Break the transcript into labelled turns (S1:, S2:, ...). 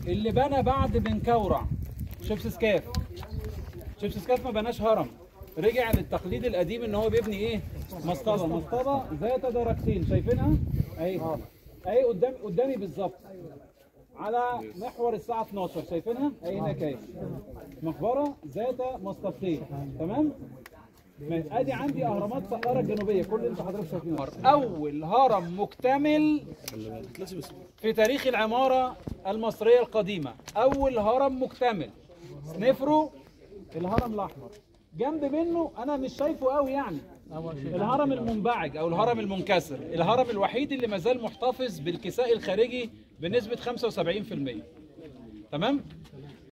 S1: اللي بنى بعد بن كورع شبسسكاف شبسسكاف ما بناش هرم رجع للتقليد القديم ان هو بيبني ايه مصطبه مصطبه ذات درجتين شايفينها اهي اهي قدام قدامي بالظبط على محور الساعه 12 شايفينها اهي هناك اهي مقبره ذات مصطبتين تمام ماشي. ادي عندي اهرامات سقاره الجنوبيه كل اللي انتوا حضرتك شايفينه اول هرم مكتمل في تاريخ العماره المصريه القديمه اول هرم مكتمل سنفرو الهرم الاحمر جنب منه انا مش شايفه قوي يعني الهرم المنبعج او الهرم المنكسر الهرم الوحيد اللي مازال محتفظ بالكساء الخارجي بنسبه 75% تمام